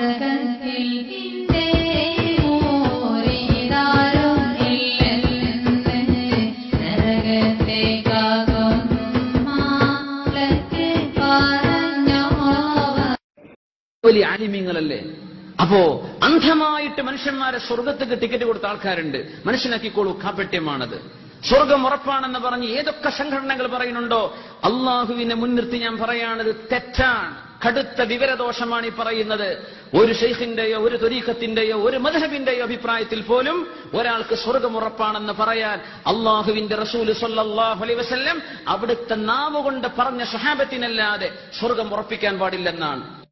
നരകത്തിൽ നിന്റെ മോരിതാരും ഇല്ലെന്ന് നരകത്തെ കാക്കും മാലക്ക് പറഞ്ഞോവർ വലിയ ആലിമ്യങ്ങളല്ലേ അപ്പോ അന്ധമായിട്ട് മനുഷ്യന്മാരെ സ്വർഗത്തേക്ക് ടിക്കറ്റ് കൊടുത്ത ആൾക്കാരുണ്ട് മനസ്സിലാക്കിക്കോളൂ കാപ്പട്യമാണത് സ്വർഗം ഉറപ്പാണെന്ന് പറഞ്ഞ് ഏതൊക്കെ സംഘടനകൾ പറയുന്നുണ്ടോ അള്ളാഹുവിനെ മുൻനിർത്തി ഞാൻ പറയാണത് തെറ്റാണ് കടുത്ത വിവരദോഷമാണ് ഈ പറയുന്നത് ഒരു ഷെയ്ഖിന്റെയോ ഒരു തൊരീഖത്തിന്റെയോ ഒരു മധബിന്റെയോ അഭിപ്രായത്തിൽ പോലും ഒരാൾക്ക് സ്വർഗം ഉറപ്പാണെന്ന് പറയാൻ അള്ളാഹുവിന്റെ റസൂൽ സല്ലല്ലാഹു അലൈഹി വസല്ലം അവിടുത്തെ നാവ് കൊണ്ട് പറഞ്ഞ സ്വഹാബത്തിനല്ലാതെ സ്വർഗം ഉറപ്പിക്കാൻ പാടില്ലെന്നാണ്